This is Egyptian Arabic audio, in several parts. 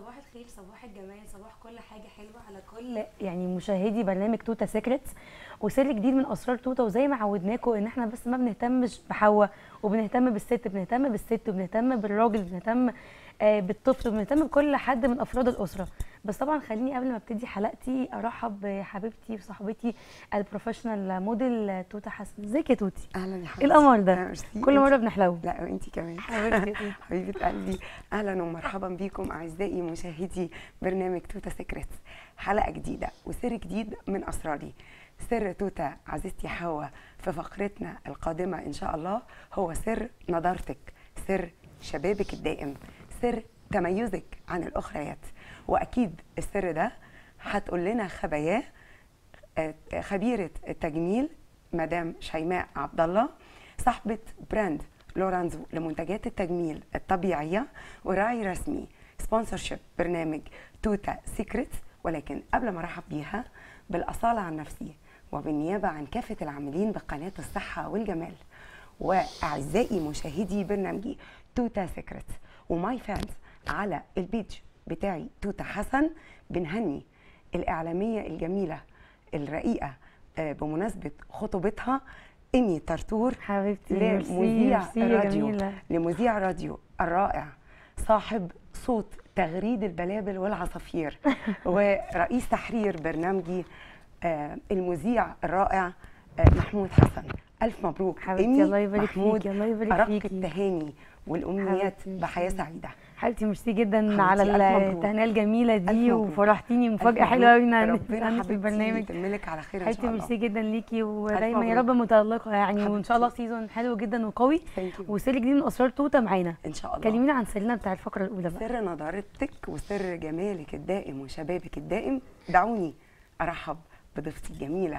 صباح الخير صباح الجمال صباح كل حاجه حلوه على كل يعني مشاهدي برنامج توتا سيكريتس وسر جديد من اسرار توتا وزي ما عودناكم ان احنا بس ما بنهتمش بحواء وبنهتم بالست بنهتم بالست وبنهتم بالراجل بنهتم آه، بالطفل وبنهتم بكل حد من افراد الاسره بس طبعا خليني قبل ما ابتدي حلقتي ارحب بحبيبتي وصاحبتي البروفيشنال موديل توتا حسن ازيك يا توتي اهلا يا حبيبتي ايه القمر ده ميرسي. كل انت- مره بنحلو لا وانتي كمان حبيبتي يا توتي. حبيبه قلبي اهلا ومرحبا بيكم اعزائي مشاهدي برنامج توتا سيكريتس حلقه جديده وسر جديد من اسراري سر توتا عزيزتي حواء في فقرتنا القادمه ان شاء الله هو سر نضارتك سر شبابك الدائم سر تميزك عن الاخريات واكيد السر ده هتقول لنا خباياه آه، خبيره التجميل مدام شيماء عبد الله صاحبه براند لورانزو لمنتجات التجميل الطبيعيه وراعي رسمي سبونسرشيب برنامج توتا سيكريتس ولكن قبل ما ارحب بيها بالاصاله عن نفسي وبالنيابه عن كافه العاملين بقناه الصحه والجمال واعزائي مشاهدي برنامجي توتا سيكريتس وماي فانز على البيج بتاعي توتا حسن بنهني الاعلاميه الجميله الرقيقه آه، بمناسبه خطوبتها ايمي طرطور حبيبتي ميرسي لمذيع ميرسي يا الراديو جميله لمذيع راديو الرائع صاحب صوت تغريد البلابل والعصافير ورئيس تحرير برنامجي آه، المذيع الرائع آه، محمود حسن الف مبروك حبيبتي، إيمي، الله يبارك محمود فيكي، الله يبارك أرق فيكي. التهاني والامنيات حبيبتي، بحياه ميرسي. سعيده حبيبتي ميرسي جدا حبيبتي، على ألف مبروك. التهنئه الجميله ألف دي مبروك. وفرحتيني ألف مفاجاه مبروك. حلوه قوي ان ربنا في حبيبتي البرنامج يتملك على خير ان حبيبتي شاء الله ميرسي جدا ليكي ودايما يا مبروك. رب متالقه يعني وان شاء الله حبيبتي. سيزون حلو جدا وقوي Thank you. وسر جديد من اسرار توته معانا ان شاء الله كلمينا عن سرنا بتاع الفقره الاولى بقى سر نضارتك وسر جمالك الدائم وشبابك الدائم دعوني ارحب بضيفتي الجميله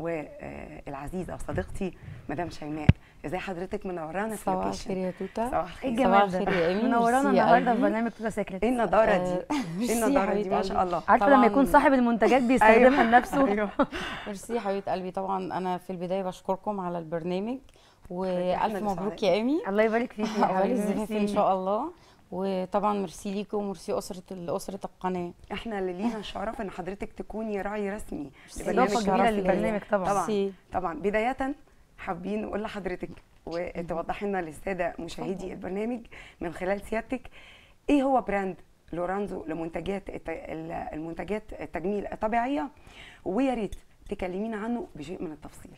والعزيزه وصديقتي مدام شيماء ازي حضرتك منورانا في صباح اللوكيشن الخير يا توتا صباح ايه الخير الجمال صباح ده الخير يا إيمي، منورانا ميرسي يا النهارده في قلبي. برنامج توته سيكريت ايه النضاره آه، دي ميرسي ايه يا النضاره حبيبة دي ما شاء قلبي. الله عارفه لما طبعاً. يكون صاحب المنتجات بيستخدمها لنفسه ايوه ميرسي يا حبيبه قلبي طبعا انا في البدايه بشكركم على البرنامج إحنا والف اللي مبروك سعداء. يا ايمي الله يبارك فيكي يا عقبال حبيبي الزفاف ان ميرسي. شاء الله وطبعا ميرسي ليكم وميرسي اسره اسره القناه احنا اللي لينا الشرف ان حضرتك تكوني راعي رسمي اضافه شرف كبيره ليا. للبرنامج طبعا طبعا ميرسي. طبعا بدايه حابين نقول لحضرتك وتوضحي لنا للساده مشاهدي البرنامج من خلال سيادتك ايه هو براند لورانزو لمنتجات الت- ال- المنتجات التجميل الطبيعيه ويا ريت تكلمينا عنه بشيء من التفصيل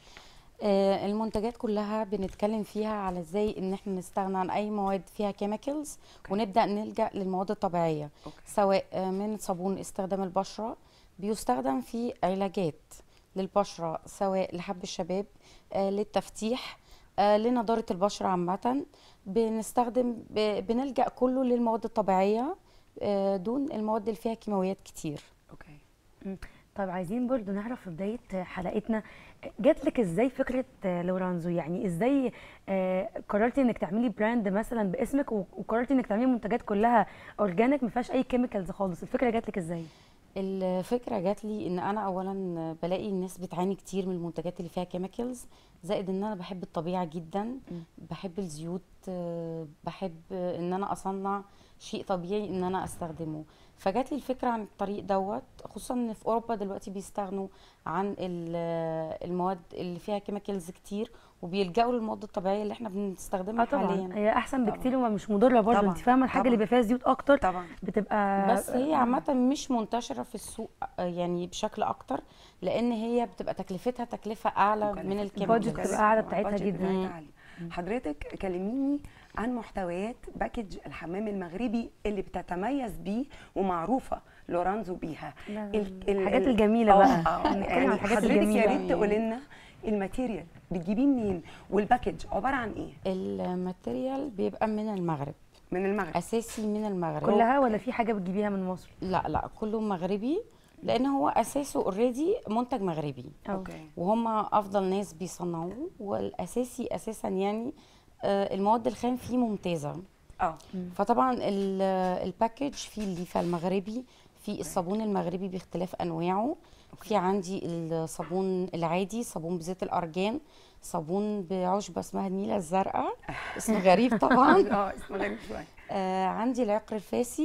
آه، المنتجات كلها بنتكلم فيها على ازاي ان احنا نستغنى عن اي مواد فيها كيميكالز ونبدا نلجا للمواد الطبيعيه أوكي. سواء آه، من صابون استخدام البشره بيستخدم في علاجات للبشره سواء لحب الشباب آه، للتفتيح آه، لنضاره البشره عامه بنستخدم ب- بنلجا كله للمواد الطبيعيه آه، دون المواد اللي فيها كيماويات كتير اوكي مم. طب عايزين برضو نعرف في بداية حلقتنا جات لك ازاي فكرة آه، لورانزو يعني ازاي آه، قررتي انك تعملي براند مثلا باسمك و- وقررتي انك تعملي منتجات كلها اورجانيك ما فيهاش اي كيميكالز خالص الفكرة جات لك ازاي الفكره جات لي ان انا اولا بلاقي الناس بتعاني كتير من المنتجات اللي فيها كيميكالز زائد ان انا بحب الطبيعه جدا بحب الزيوت آه، بحب ان انا اصنع شيء طبيعي ان انا استخدمه فجات لي الفكره عن الطريق دوت خصوصا ان في اوروبا دلوقتي بيستغنوا عن ال- المواد اللي فيها كيميكالز كتير وبيلجأوا للمواد الطبيعيه اللي احنا بنستخدمها اه طبعا حاليا هي احسن طبعاً. بكتير ومش مضرة برضو طبعاً. انت فاهمة الحاجة اللي طبعاً. بيبقى فيها زيوت اكتر طبعا بتبقى بس هي عامة مش منتشرة في السوق آه، يعني بشكل أكتر لأن هي بتبقى تكلفتها تكلفة أعلى من البادجت الكيميكالز بتبقى أعلى طبعاً، بتاعتها البادجت جداً. بتاعتها عالية. حضرتك كلميني عن محتويات باكج الحمام المغربي اللي بتتميز بيه ومعروفه لورانزو بيها لا، ال- ال- الحاجات ال- الجميلة آه، بقى. آه، نتكلم عن يعني الحاجات حضرتك يا الجميلة. ريت تقولي لنا الماتيريال بتجيبيه منين والباكج عباره عن ايه الماتيريال بيبقى من المغرب من المغرب أساسي من المغرب كلها ولا في حاجة بتجيبيها من مصر لا لا كله مغربي لأن هو أساسه اوريدي منتج مغربي أو. اوكي وهم أفضل ناس بيصنعوه والأساسي أساسا يعني آه، المواد الخام فيه ممتازة اه فطبعا ال- الباكج فيه الليفه المغربي في الصابون المغربي باختلاف انواعه في عندي الصابون العادي صابون بزيت الارجان صابون بعشبه اسمها النيله الزرقاء اسم غريب طبعا اه اسمه غريب شويه آه عندي العقر الفاسي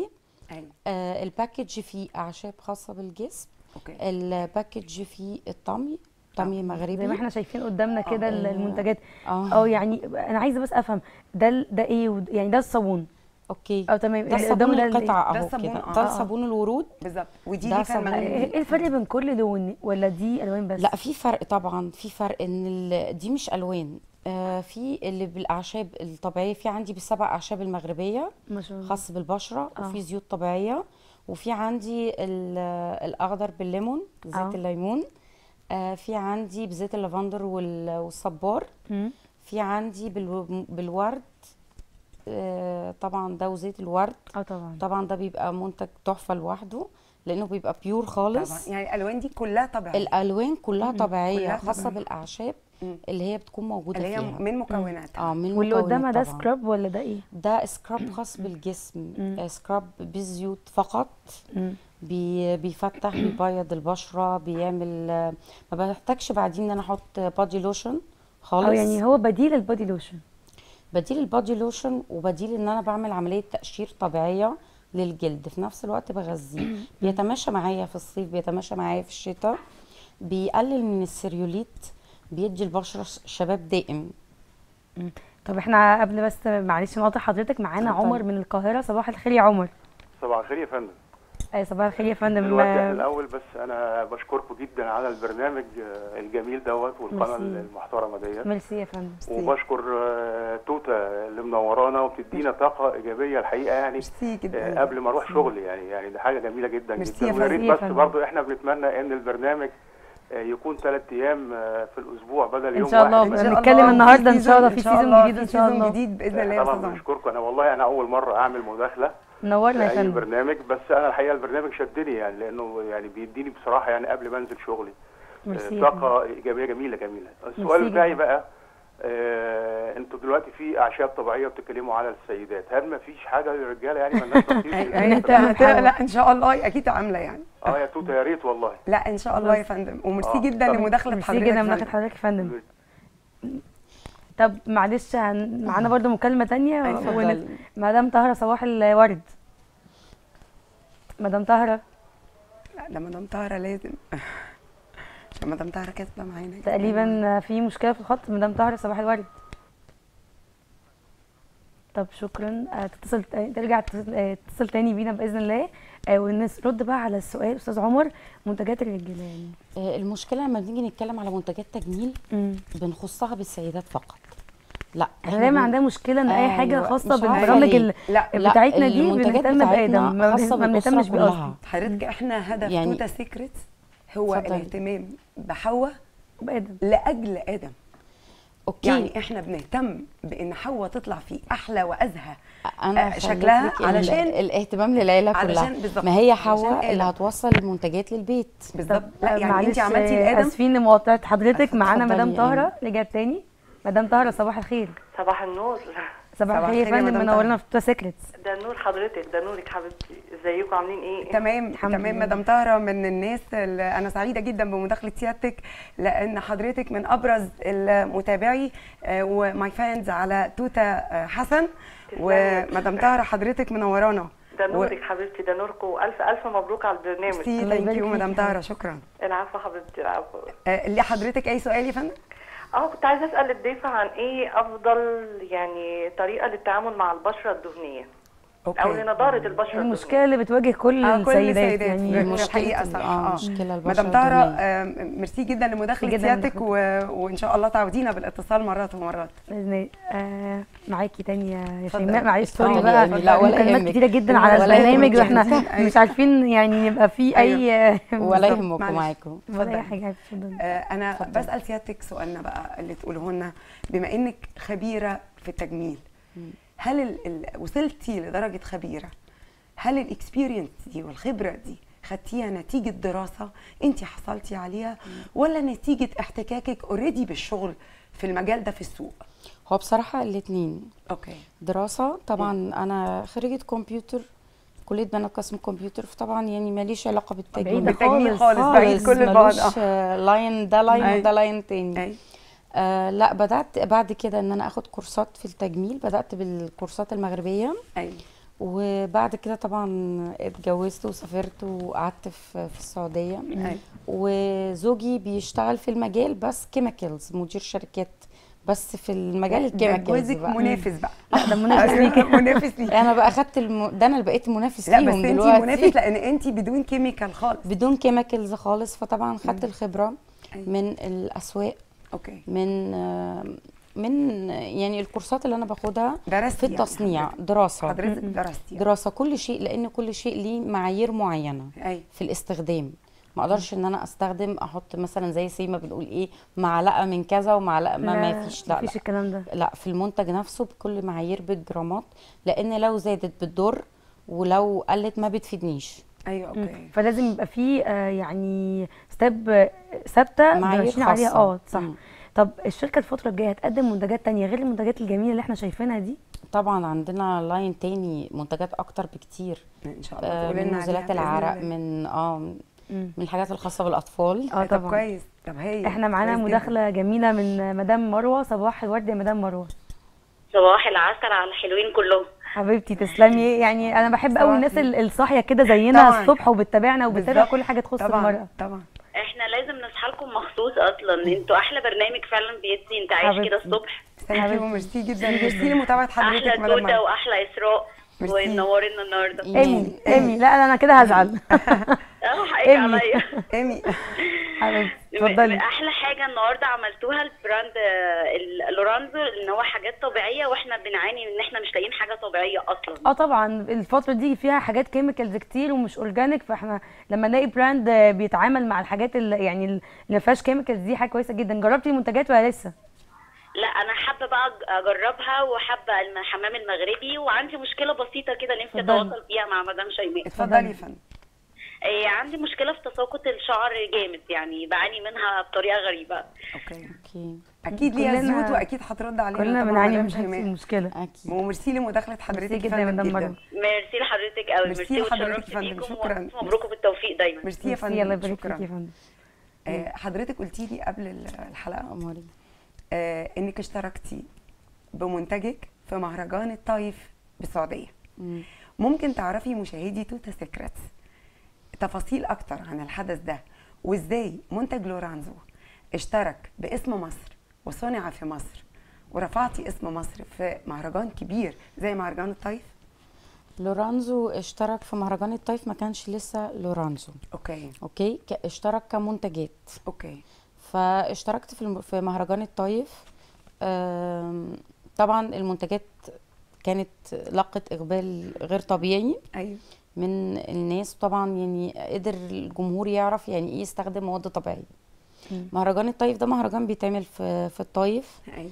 ايوه آه الباكج فيه اعشاب خاصه بالجسم اوكي الباكج فيه الطمي طمي مغربي زي ما احنا شايفين قدامنا كده آه. ال- المنتجات اه اه يعني انا عايزه بس افهم ده ال- ده ايه ود- يعني ده الصابون اوكي اه تمام ده اللي صابون قدامه ده القطع ده اهو الصابون، كده آه. ده آه. صابون الورود بالظبط ودي ده دي فعلا صابون. ال- مغربي. ايه الفرق بين كل لون ولا دي الوان بس لا في فرق طبعا في فرق ان ال- دي مش الوان آه في اللي بالاعشاب الطبيعيه في عندي بالسبع اعشاب المغربيه ما شاء الله خاص بالبشره آه. وفي زيوت طبيعيه وفي عندي ال- الاخضر بالليمون زيت آه. الليمون آه في عندي بزيت اللافندر وال- والصبار مم. في عندي بالو- بالورد آه طبعا ده وزيت الورد اه طبعا طبعا ده بيبقى منتج تحفه لوحده لانه بيبقى بيور طبعا خالص يعني الالوان دي كلها طبيعيه الالوان كلها طبيعيه كلها خاصه طبيعية. بالاعشاب مم. اللي هي بتكون موجوده اللي هي فيها من مكوناتها اه من واللي المكونات قدامها ده طبعاً. سكراب ولا ده ايه ده سكراب خاص بالجسم مم. آه، سكراب بالزيوت فقط مم. بي بيفتح بيبيض البشره بيعمل آه، ما بحتاجش بعدين ان انا احط بادي لوشن خالص اه يعني هو بديل البودي لوشن بديل البادي لوشن وبديل ان انا بعمل عمليه تقشير طبيعيه للجلد في نفس الوقت بغذيه بيتماشى معايا في الصيف بيتماشى معايا في الشتاء بيقلل من السيريوليت بيدي البشره ش- شباب دائم طب احنا قبل بس معلش نقاطع حضرتك معانا اتفضل. عمر من القاهره صباح الخير يا عمر صباح الخير يا فندم آه صباح الخير يا فندم دلوقتي احنا آه، الاول بس انا بشكركم جدا على البرنامج آه، الجميل دوت والقناه ميرسي. المحترمه ديت ميرسي يا فندم وبشكر آه، توتا اللي منورانا وبتدينا طاقه ايجابيه الحقيقه يعني ميرسي جدا آه، قبل ما اروح شغل يعني يعني ده حاجه جميله جدا ميرسي يا جدا ويا فندم. ريت يا بس فندم. برضو احنا بنتمنى ان البرنامج آه، يكون ثلاث ايام آه، في الاسبوع بدل إن يوم شاء الله. واحد إن شاء هنتكلم الله النهاردة في إن شاء الله سيزون- في سيزون جديد إن في شاء سيزون الله. جديد باذن الله يا طبعا استاذ عمر بشكركم انا والله انا اول مره اعمل مداخله نورنا يا في اي فندم برنامج بس انا الحقيقه البرنامج شدني يعني لانه يعني بيديني بصراحه يعني قبل ما انزل شغلي ميرسي آه، يا طاقه ايجابيه جميله جميله السؤال ميرسي بتاعي جداً. بقى آه انتوا دلوقتي في اعشاب طبيعيه بتتكلموا على السيدات هل ما فيش حاجه للرجاله يعني مالناش نصيب في أي- ال- أي- هت- لا ان شاء الله اكيد عامله يعني اه يا توته يا ريت والله لا ان شاء الله يا فندم وميرسي آه، جدا طب لمداخله ميرسي حضرتك جدا يا من فندم. ناحيه حضرتك يا فندم طب معلش هن... معانا برضو مكالمه تانية أي، ونت... اتفضلي. مدام طاهره صباح الورد مدام طاهره لا ده مدام طاهره لازم عشان مدام طاهره كاتبه معانا تقريبا في مشكله في الخط مدام طاهره صباح الورد طب شكرا آه، تتصل آه، ترجع تتصل آه، تتصل تاني بينا باذن الله آه، ونرد بقى على السؤال استاذ عمر منتجات الرجاله يعني آه، المشكله لما بنيجي نتكلم على منتجات تجميل امم بنخصها بالسيدات فقط لا احنا دايما بن- عندنا مشكله ان اي حاجه أيوة، خاصه مش عارفة بالبرامج ليه. ال- لا لا، بتاعتنا دي المنتجات بنهتم بتاعتنا بادم ما خاصة بن- ما بالأسرة بنهتمش بأصل كلها. حضرتك احنا هدف يعني- توتا سيكريتس هو اتفضلي. الاهتمام بحواء بادم لاجل ادم اوكي يعني احنا بنهتم بان حواء تطلع في احلى وازهى انا آه، شكلها خليت لك ال- علشان- الاهتمام للعيله كلها علشان بالظبط. ما هي علشان حواء اللي آدم. هتوصل المنتجات للبيت بالظبط طب لا آه، يعني انت معلش، عملتي آه، لادم اسفين لمقاطعه حضرتك اتفضلي معانا مدام يا طاهره إيمي. رجعت تاني مدام طاهره صباح الخير صباح النور صباح صباح الخير يا الخير يا فندم مدام منورنا في توتا سيكريتس ده نور حضرتك ده نورك حبيبتي ازيكم عاملين ايه تمام الحمد تمام لله. مدام طاهره من الناس اللي انا سعيده جدا بمداخله سيادتك لان حضرتك من ابرز المتابعي آه، وماي فانز على توتا آه، حسن تسلمي. ومدام طاهره حضرتك منورانا ده نورك حبيبتي ده نوركم والف الف مبروك على البرنامج سي الله ثانك يبارك يو فيك مدام يا طاهره شكرا العفو حبيبتي العفو آه، لحضرتك اي سؤال يا فندم اه كنت عايزه اسال الضيفه عن ايه افضل يعني طريقه للتعامل مع البشره الدهنيه او اوكي لنضاره البشره المشكله اللي بتواجه كل آه، كل السيدات السيدات. يعني في مشكلة الحقيقه ال- صح آه، آه. مشكلة البشرة مدام طاهره الدهنية. آه، ميرسي جدا لمداخله جدا سيادتك لمداخلتك. و... وان شاء الله تعودينا بالاتصال مرات ومرات باذن الله آه معاكي تاني يا يا اتفضل. شيماء معلش اتفضلي سوري يا بقى إيمي. لا، ولا مكالمات يهمك. كتيره جدا على ولا البرنامج يهمك. واحنا أيوة. مش عارفين يعني يبقى في اي ولا بالظبط. يهمكم معلش. معاكم ولا اي اتفضلي. حاجه اتفضلي. آه، انا اتفضلي. بسال سيادتك سؤالنا بقى اللي تقوله لنا بما انك خبيره في التجميل هل ال ال وصلتي لدرجه خبيره هل الاكسبيرينس دي والخبره دي خدتيها نتيجه دراسه انت حصلتي عليها ولا نتيجه احتكاكك اوريدي بالشغل في المجال ده في السوق هو بصراحة الاتنين اوكي دراسة طبعا أنا خريجة كمبيوتر كلية بنات قسم كمبيوتر فطبعا يعني ماليش علاقة بالتجميل بعيدة بالتجميل خالص، خالص بعيد كل البعد ملوش اه آه، لاين ده لاين أي. وده لاين تاني أي. آه لا بدأت بعد كده ان انا اخد كورسات في التجميل بدأت بالكورسات المغربية ايوه وبعد كده طبعا اتجوزت وسافرت وقعدت في في السعوديه أيوة. وزوجي بيشتغل في المجال بس كيميكالز مدير شركات بس في المجال ده الكيميكالز جوزك بقى منافس بقى لا ده منافس ليكي منافس ليكي انا بقى اخدت الم... ده انا اللي بقيت المنافس لا فيهم بس انت دلوقتي منافس لان انت بدون كيميكال خالص بدون كيميكالز خالص فطبعا خدت الخبره أيوة. من الاسواق اوكي من آه، من يعني الكورسات اللي انا باخدها درستي في يعني التصنيع حضرتك. دراسه حضرتك درستي دراسه كل شيء لان كل شيء ليه معايير معينه ايوه في الاستخدام ما اقدرش ان انا استخدم احط مثلا زي سيما بنقول ايه معلقه من كذا ومعلقه ما, ما فيش لا, لا مفيش الكلام ده لا في المنتج نفسه بكل معايير بالجرامات لان لو زادت بتضر ولو قلت ما بتفيدنيش ايوه مم. اوكي فلازم يبقى في آه، يعني ستيب ثابته معايير ماشيين عليها خاصة. اه صح مم. طب الشركه الفتره الجايه هتقدم منتجات تانية غير المنتجات الجميله اللي احنا شايفينها دي طبعا عندنا لاين تاني منتجات اكتر بكتير ان شاء الله آه، تقولي من لنا نزلات عليها بإذن العرق الله. من اه مم. من الحاجات الخاصه بالاطفال اه طب طبعا كويس طب هي احنا معانا كويس جداً. مداخله جميله من مدام مروه صباح الورد يا مدام مروه صباح العسل على الحلوين كلهم حبيبتي تسلمي يعني انا بحب قوي صباح الناس الخير. ال- الصاحيه كده زينا طبعاً. الصبح وبتتابعنا وبتتابع بالظبط. كل حاجه تخص طبعا المراه طبعا احنا لازم نصحى لكم مخصوص اصلا انتوا احلى برنامج فعلا بيدي انت عايش كده حبيبتي. الصبح ثانك يو حبيبتي. ميرسي جدا ميرسي لمتابعه حضرتك احلى مدام توته مرة. واحلى اسراء ميرسي. ومنورنا النهارده ايمي ايمي لا انا كده هزعل اه حقك إيمي. عليا ايمي حبيبتي م- اتفضلي احلى حاجه النهارده عملتوها البراند آه، ال- لورانزو ان هو حاجات طبيعيه واحنا بنعاني ان احنا مش لاقيين حاجه طبيعيه اصلا اه طبعا الفتره دي فيها حاجات كيميكالز كتير ومش اورجانيك فاحنا لما نلاقي براند آه، بيتعامل مع الحاجات اللي يعني اللي ما فيهاش كيميكالز دي حاجه كويسه جدا جربتي المنتجات ولا لسه لا انا حابه بقى أج- اجربها وحابه الحمام المغربي وعندي مشكله بسيطه كده نفسي اتفضلي. اتواصل فيها مع مدام شيماء اتفضلي يا فندم إيه عندي مشكله في تساقط الشعر جامد يعني بعاني منها بطريقه غريبه اوكي اوكي اكيد ليها كلنا- زيوت واكيد هترد علينا كلنا طبعاً بنعاني مدام من نفس شيماء. المشكله اكيد وميرسي لمداخله حضرتك ميرسي يا جدا يا فندم مدام جدا مريم ميرسي لحضرتك قوي ميرسي ميرسي لحضرتك وتشرفت يا فندم، بيكم شكراً. ومبروك بالتوفيق دايما ميرسي يا ميرسي فندم الله يبارك شكراً. فيك يا فندم آه، حضرتك قلتي لي قبل ال- الحلقه أموري. آه، انك اشتركتي بمنتجك في مهرجان الطايف بالسعوديه مم. ممكن تعرفي مشاهدي توتا سيكريتس تفاصيل اكتر عن الحدث ده وازاي منتج لورانزو اشترك باسم مصر وصنع في مصر ورفعتي اسم مصر في مهرجان كبير زي مهرجان الطايف لورانزو اشترك في مهرجان الطيف ما كانش لسه لورانزو اوكي اوكي ك- اشترك كمنتجات اوكي فاشتركت في الم- في مهرجان الطايف آم، طبعا المنتجات كانت لقت اقبال غير طبيعي ايوه من الناس طبعا يعني قدر الجمهور يعرف يعني ايه يستخدم مواد طبيعيه مهرجان الطايف ده مهرجان بيتعمل في في الطايف ايوه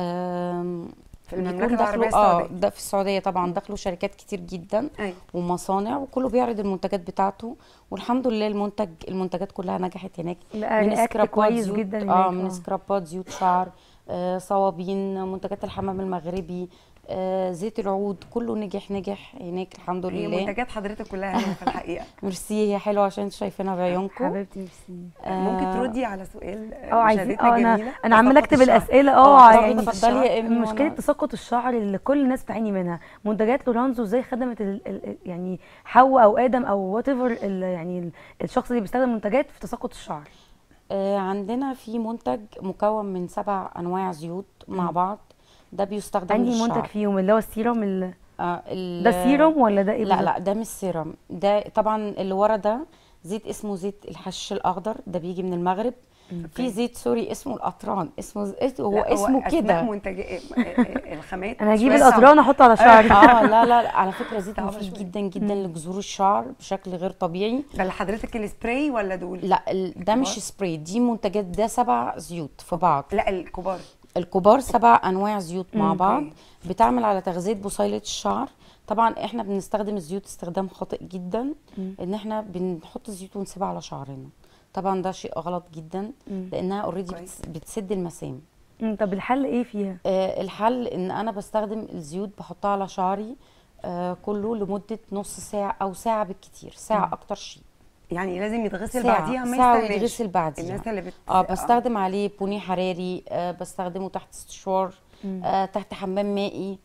آم، في بيكون المملكه العربيه داخله اه السعوديه ده في السعوديه طبعا داخله شركات كتير جدا ايوه ومصانع وكله بيعرض المنتجات بتاعته والحمد لله المنتج المنتجات كلها نجحت هناك لا من رياكت سكرابات كويس زيوت جدا اه هناك، من آه. سكرابات زيوت شعر آه صوابين منتجات الحمام المغربي آه زيت العود كله نجح نجح هناك الحمد هي لله منتجات حضرتك كلها حلوه في الحقيقه ميرسي هي حلوه عشان انتوا شايفينها بعيونكم حبيبتي ميرسي ممكن آه. تردي على سؤال اه عايزين مشاهدتنا اه انا الجميلة؟ انا عماله تساقط اكتب الشعر. الاسئله اه اه اتفضلي يعني اتفضلي يا امي مشكله وأنا- تساقط الشعر اللي كل الناس بتعاني منها منتجات لورانزو ازاي خدمت ال ال يعني حواء او ادم او وات ايفر يعني ال- الشخص اللي بيستخدم منتجات في تساقط الشعر آه عندنا في منتج مكون من سبع انواع زيوت مع بعض ده بيستخدم انهي للشعر منتج فيهم اللي هو السيروم ال- آه ال- ده سيروم ولا ده ايه لا بالظبط؟ لا ده مش سيرم ده طبعا اللي ورا ده زيت اسمه زيت الحشيش الاخضر ده بيجي من المغرب في زيت سوري اسمه القطران اسمه ز- هو لا، اسمه أسماء كده منتج الخامات انا هجيب شوية القطران احطه على شعري اه لا لا على فكره زيت صعبة مفيد شوية. جدا جدا لجذور الشعر بشكل غير طبيعي ده لحضرتك السبراي ولا دول؟ لا ال- ده مش الكبار؟ سبراي دي منتجات ده سبع زيوت في بعض لا الكبار الكبار سبع انواع زيوت مع أوكي. بعض بتعمل على تغذيه بصيله الشعر طبعا احنا بنستخدم الزيوت استخدام خاطئ جدا ان احنا بنحط الزيوت ونسيبها على شعرنا طبعا ده شيء غلط جدا لانها اوريدي كويس. بتسد المسام مم، طب الحل ايه فيها؟ آه الحل ان انا بستخدم الزيوت بحطها على شعري آه كله لمده نص ساعه او ساعه بالكتير ساعه اكتر شيء يعني لازم يتغسل ساعة بعديها ما ساعة يستناش. ويتغسل بعديها الناس اللي بت اه بستخدم عليه بوني حراري آه بستخدمه تحت استشوار آه تحت حمام مائي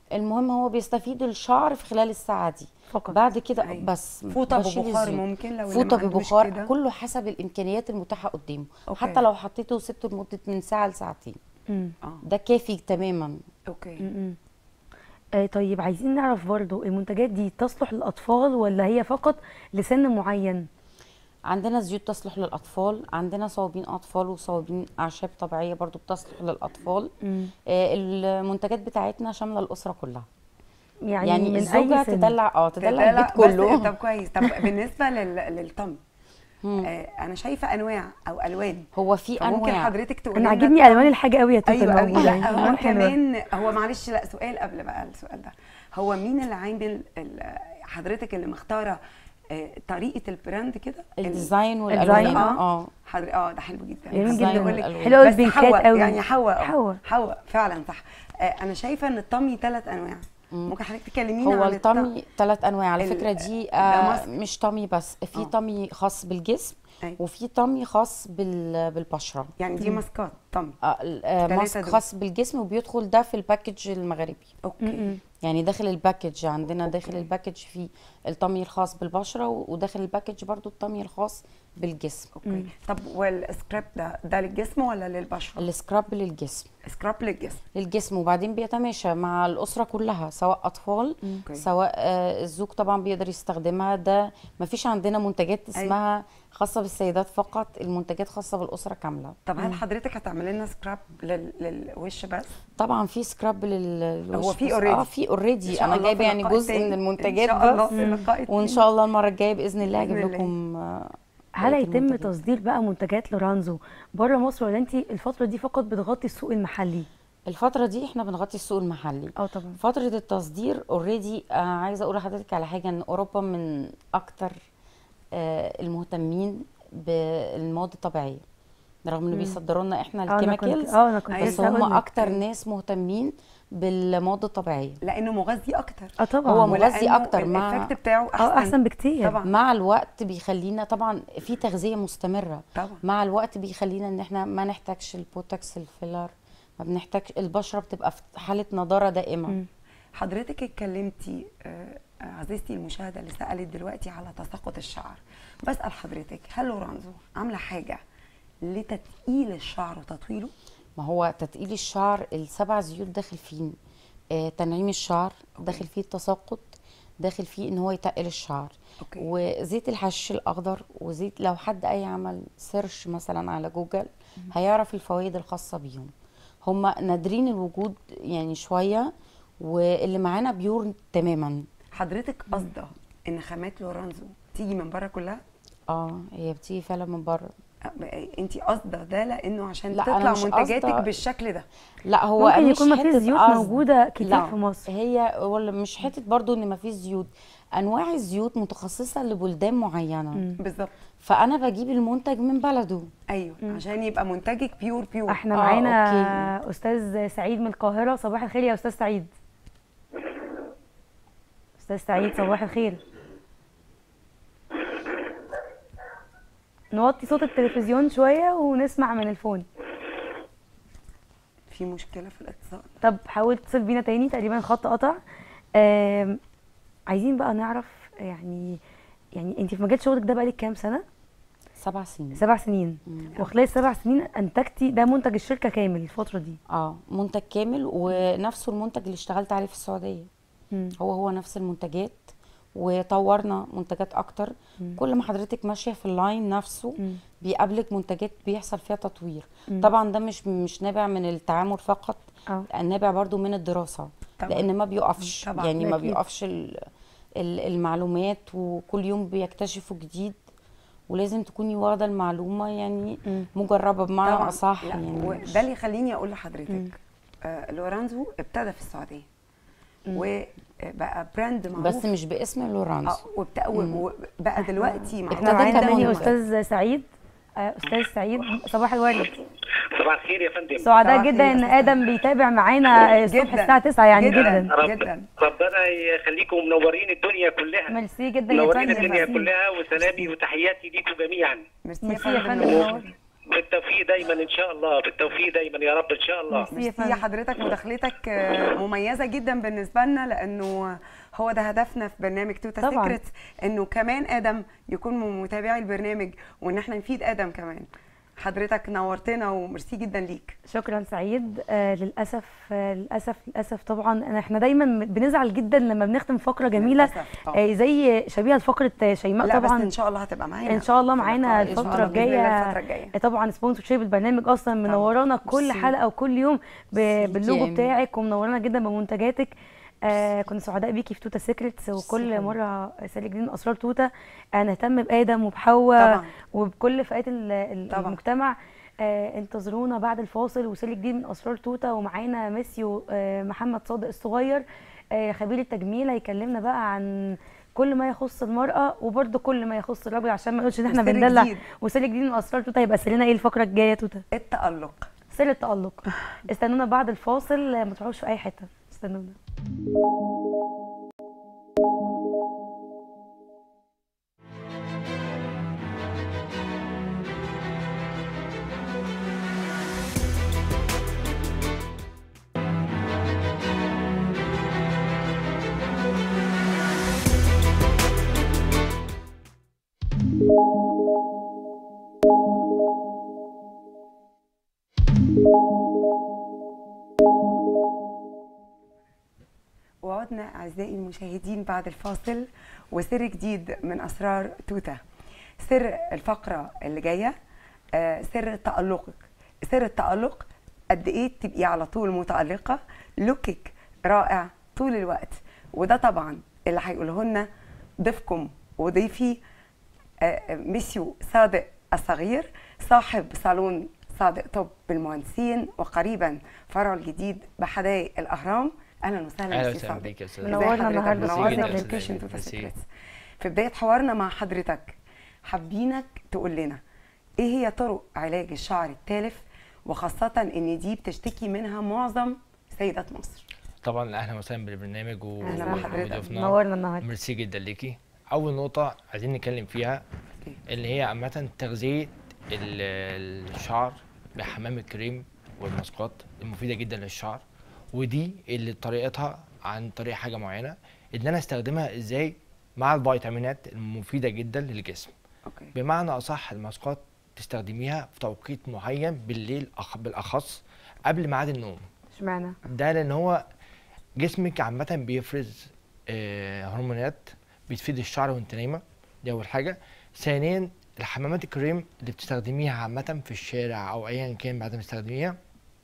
المهم هو بيستفيد الشعر في خلال الساعه دي فقط بعد كده أيوة. بس فوطه بشيل ببخار الزيوت. ممكن لو اللي فوطه ما عندوش ببخار كده. كله حسب الامكانيات المتاحه قدامه أوكي. حتى لو حطيته وسبته لمده من ساعه لساعتين مم. اه ده كافي تماما اوكي مم. آه طيب عايزين نعرف برضو المنتجات دي تصلح للأطفال ولا هي فقط لسن معين؟ عندنا زيوت تصلح للاطفال عندنا صوابين اطفال وصوابين اعشاب طبيعيه برضو بتصلح للاطفال مم. آه، المنتجات بتاعتنا شامله الاسره كلها يعني, يعني, من الزوجه أي سن؟ تدلع اه تدلع لا لا البيت بس كله طب كويس طب بالنسبه لل... للطم مم. آه انا شايفه انواع او الوان هو في فممكن انواع حضرتك تقولي أنا لنا عاجبني الطم- ألوان الحاجة قوي يا توته ايوه قوي الموجودة لا يعني. هو ألوان حلوة. كمان هو معلش لا سؤال قبل بقى السؤال ده هو مين اللي عامل ال- حضرتك اللي مختاره آه، طريقه البراند كده ال- الديزاين الديزاين، والالوان اه اه حضر اه ده حلو جدا جميل بس جدا. بقول لك- والألوان. حلوة قوي بس البينكات حواء، قوي. يعني حواء آه، حواء. حواء فعلا صح آه، انا شايفه ان الطمي ثلاث انواع ممكن حضرتك تكلمينا هو عن الطم- الطمي ثلاث انواع على ال- فكره دي ده آه ماسك. مش طمي بس في آه. طمي خاص بالجسم أيوة. وفي طمي خاص بال- بالبشره يعني دي ماسكات طمي آه ال- آه التلاتة ماسك دول. خاص بالجسم وبيدخل ده في الباكج المغربي اوكي يعني داخل الباكج عندنا داخل الباكج في الطمي الخاص بالبشره و- وداخل الباكج برضو الطمي الخاص بالجسم اوكي طب والسكراب ده ده للجسم ولا للبشره السكراب للجسم سكراب للجسم للجسم وبعدين بيتماشى مع الأسرة كلها سواء أطفال أوكي. سواء آه، الزوج طبعا بيقدر يستخدمها ده مفيش عندنا منتجات اسمها خاصة بالسيدات فقط المنتجات خاصة بالأسرة كاملة طب هل حضرتك هتعملي لنا سكراب لل... للوش بس طبعا في سكراب لل هو في بس- already. اه في إن اوريدي شاء انا الله جايبه في يعني لقاء جزء تاني. من إن المنتجات شاء الله بس في لقاء وان تاني. شاء الله المره الجايه باذن الله بإذن اجيب الله. لكم آه، هل بقية هيتم المنتجات. تصدير بقى منتجات لورانزو بره مصر ولا انت الفترة دي فقط بتغطي السوق المحلي؟ الفتره دي احنا بنغطي السوق المحلي اه طبعا فترة التصدير اوريدي آه عايزة اقول لحضرتك على حاجة ان اوروبا من اكتر آه المهتمين بالمواد الطبيعية رغم انه بيصدروا لنا احنا اه انا كنت الكيميكالز اه انا كنت أيوة. بس لسه هم هقول لك. اكتر ناس مهتمين بالمواد الطبيعية لانه مغذي اكتر اه طبعا هو مغذي ولأنه أكتر مع- الايفكت بتاعه احسن اه احسن بكتير طبعا مع الوقت بيخلينا طبعا في تغذية مستمرة طبعا مع الوقت بيخلينا ان احنا ما نحتاجش البوتوكس الفيلر ما بنحتاجش البشرة بتبقى في حالة نضارة دائمة مم. حضرتك اتكلمتي آه، آه، عزيزتي المشاهده اللي سالت دلوقتي على تساقط الشعر بسال حضرتك هل لورانزو عامله حاجه لتثقيل الشعر وتطويله ما هو تتقيل الشعر السبع زيوت داخل فيه آه تنعيم الشعر داخل فيه التساقط داخل فيه ان هو يتقل الشعر اوكي وزيت الحشيش الاخضر وزيت لو حد اي عمل سيرش مثلا على جوجل هيعرف الفوائد الخاصه بيهم هم نادرين الوجود يعني شويه واللي معانا بيور تماما حضرتك قصده ان خامات لورانزو تيجي من بره كلها اه هي بتيجي فعلا من بره انت قصده ده لانه عشان لا، أنا تطلع مش منتجاتك قاصدة. بالشكل ده لا هو ممكن مش يكون ما فيش حتة زيوت قصد. موجودة كتير لا، في مصر. هي ولا مش حته برضو ان ما فيش زيوت انواع الزيوت متخصصه لبلدان معينه مم. بالظبط فانا بجيب المنتج من بلده ايوه عشان يبقى منتجك بيور بيور احنا آه، معانا استاذ سعيد من القاهرة صباح الخير يا استاذ سعيد استاذ سعيد صباح الخير نوطي صوت التلفزيون شوية ونسمع من الفون في مشكله في الاتصال طب حاول تتصل بينا تاني تقريبا الخط قطع آم، عايزين بقى نعرف يعني يعني انت في مجال شغلك ده بقالك كام سنة؟ سبع سنين سبع سنين مم. وخلال السبع سنين انتجتي ده منتج الشركة كامل الفترة دي اه منتج كامل ونفسه المنتج اللي اشتغلت عليه في السعوديه مم. هو هو نفس المنتجات وطورنا منتجات اكتر كل ما حضرتك ماشيه في اللاين نفسه مم. بيقابلك منتجات بيحصل فيها تطوير مم. طبعا ده مش مش نابع من التعامل فقط اه نابع برضو من الدراسه طبعا. لان ما بيقفش طبعا. يعني ما أكيد. بيقفش ال- ال- المعلومات وكل يوم بيكتشفوا جديد ولازم تكوني واخده المعلومه يعني مم. مجربه بمعنى طبعا اصح لا يعني وده اللي يخليني اقول لحضرتك آه لورانزو ابتدى في السعوديه وبقى براند معروف بس مش باسم لورانس اه وبتاع وبقى دلوقتي معروف احنا معانا ابتدى كمان يا كمان استاذ سعيد آه، استاذ سعيد صباح الورد صباح الخير يا فندم سعداء صباح جدا الخير ان يا أستاذ. ادم بيتابع معانا الصبح جداً. الساعه 9 يعني جداً. جدا رب جدا. ربنا يخليكم منورين الدنيا كلها ميرسي جدا يا منورين فندم الدنيا ميرسي. كلها وسلامي وتحياتي ليكم جميعا ميرسي يا ميرسي يا فندم فندم منور. بالتوفيق دايما ان شاء الله بالتوفيق دايما يا رب ان شاء الله ميرسي يا ميرسي فندم. حضرتك مداخلتك آه، مميزه جدا بالنسبه لنا لانه هو ده هدفنا في برنامج توتا طبعاً. سيكريتس انه كمان ادم يكون من متابعي البرنامج وان احنا نفيد ادم كمان حضرتك نورتنا وميرسي جدا ليك شكرا سعيد آه للاسف آه للاسف للاسف طبعا أنا- احنا دايما بنزعل جدا لما بنختم فقره جميله للأسف طبعاً. آه زي شبيهه لفقره آه، شيماء لا طبعا بس ان شاء الله هتبقى معانا ان شاء الله في معانا اللقاء. إن شاء الفتره الله بإذن الله الجايه الفتره الجايه آه، طبعا سبونسر شيب البرنامج اصلا منورانا كل ميرسي. حلقه وكل يوم ب- ميرسي باللوجو يا بتاعك ومنورانا جدا بمنتجاتك آه كنا سعداء بيكي في توتا سيكريتس وكل حبيبي. مره سالك جديد من اسرار توتا آه نهتم بادم وبحواء طبعا وبكل فئات ال- ال- طبعا. المجتمع آه انتظرونا بعد الفاصل وسيل جديد من اسرار توتا ومعانا ميسيو آه محمد صادق الصغير آه خبير التجميل هيكلمنا بقى عن كل ما يخص المرأة وبرده كل ما يخص الراجل عشان ما نقولش ان احنا وسر بندلع جديد. وسيل جديد من اسرار توتا يبقى سيرنا ايه الفقرة الجاية توتا التألق سر التألق استنونا بعد الفاصل آه، ما تروحوش في اي حتة استنونا وعدنا أعزائي المشاهدين بعد الفاصل وسر جديد من أسرار توتا سر الفقرة اللي جاية آه، سر تألقك سر التألق قد إيه تبقي على طول متألقة لوكك رائع طول الوقت وده طبعا اللي هيقوله لنا ضيفكم وضيفي آه، آه، ميسيو صادق الصغير صاحب صالون صادق توب بالمهندسين وقريبا فرع الجديد بحدائق الأهرام أهلا وسهلا اهلا ميسيو وسهلا صادق بيك يا استاذ ازي منورنا حضرتك؟ النهاردة. منورنا ميرسي في جداً. لوكيشن توتا ميرسي. سيكريتس في بداية حوارنا مع حضرتك حابينك تقول لنا ايه هي طرق علاج الشعر التالف وخاصة ان دي بتشتكي منها معظم سيدات مصر طبعا اهلا وسهلا بالبرنامج و- أهلا بحضرتك. وضيوفنا. نورنا النهارده ميرسي جدا ليكي اول نقطه عايزين نتكلم فيها أوكي. اللي هي عامه تغذيه ال- الشعر بحمام الكريم والماسكات المفيده جدا للشعر ودي اللي طريقتها عن طريق حاجه معينه ان انا استخدمها ازاي مع الفيتامينات المفيده جدا للجسم اوكي بمعنى اصح الماسكات تستخدميها في توقيت معين بالليل أخ- بالاخص قبل ميعاد النوم اشمعنى ده لان هو جسمك عامه بيفرز آه، هرمونات بتفيد الشعر وانت نايمه دي اول حاجه ثانيا الحمامات الكريم اللي بتستخدميها عامه في الشارع او ايا كان بعد ما تستخدميها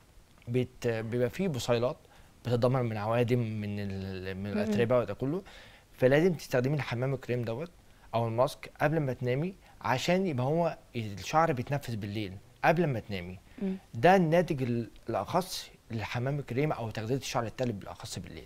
بت... بيبقى فيه بصيلات بتتدمر من عوادم من ال... من الاتربه وده كله فلازم تستخدمي الحمام الكريم دوت او الماسك قبل ما تنامي عشان يبقى هو الشعر بيتنفس بالليل قبل ما تنامي مم. ده الناتج ال- الاخص للحمام الكريم او تغذيه الشعر التالف بالاخص بالليل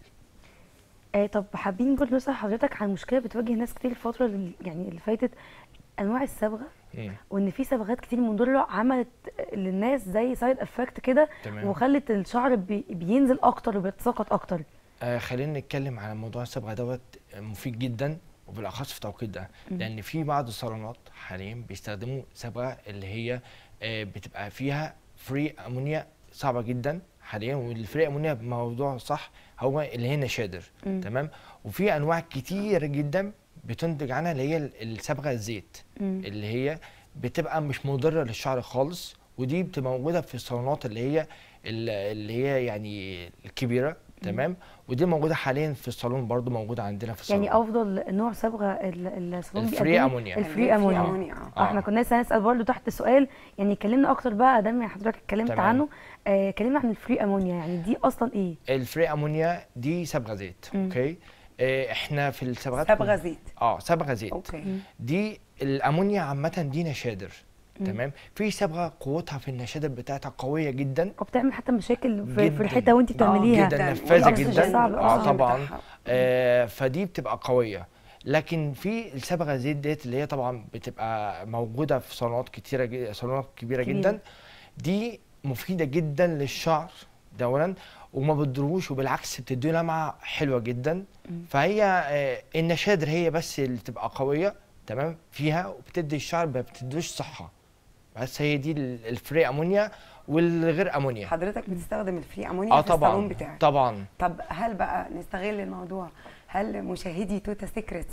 آه طب حابين برضه نسأل حضرتك عن مشكلة بتواجه ناس كتير الفترة اللي يعني اللي فاتت أنواع الصبغة مم. وإن في صبغات كتير مضرة عملت للناس زي سايد افكت كده تمام وخلت الشعر بي بينزل أكتر وبيتساقط أكتر آه خلينا نتكلم على موضوع الصبغه دوت مفيد جدا وبالاخص في التوقيت ده مم. لان في بعض الصالونات حاليا بيستخدموا صبغه اللي هي آه بتبقى فيها فري امونيا صعبه جدا حاليا والفري امونيا بموضوع صح هو اللي هي نشادر مم. تمام وفي انواع كتير جدا بتنتج عنها اللي هي الصبغه الزيت مم. اللي هي بتبقى مش مضره للشعر خالص ودي بتبقى موجوده في الصالونات اللي هي ال- اللي هي يعني الكبيره تمام ودي موجوده حاليا في الصالون برضو موجوده عندنا في الصالون يعني أفضل نوع صبغة ال- الصالون الفري بيقدمه أمونيا. الفري أمونيا اه آه. احنا كنا لسه هنسال برضه تحت سؤال يعني كلمنا اكتر بقى ادام حضرتك اتكلمت تمام. عنه آه كلمنا عن الفري امونيا يعني دي اصلا ايه الفري امونيا دي صبغه زيت مم. اوكي آه، احنا في الصبغات صبغه زيت اه صبغه زيت اوكي دي الامونيا عامه دي نشادر مم. تمام في صبغه قوتها في النشادر بتاعتها قويه جدا وبتعمل حتى مشاكل في, في جداً. الحته وانت بتعمليها جدا جدا نفاذه والأكسجين جدا صعب اه أصلاً طبعا بتاعها. آه فدي بتبقى قويه لكن في الصبغه زيت ديت اللي هي طبعا بتبقى موجوده في صالونات كتيره جدا صالونات كبيره كبيرة. جدا دي مفيده جدا للشعر ده اولا وما بتضروش وبالعكس بتدي لمعه حلوه جدا فهي آه النشادر هي بس اللي تبقى قويه تمام فيها وبتدي الشعر ما بتديش صحه بس هي دي ال- الفري امونيا والغير امونيا حضرتك بتستخدم الفري امونيا اه في الصالون طبعا بتاعك طبعا طب هل بقى نستغل الموضوع هل مشاهدي توتا سيكريتس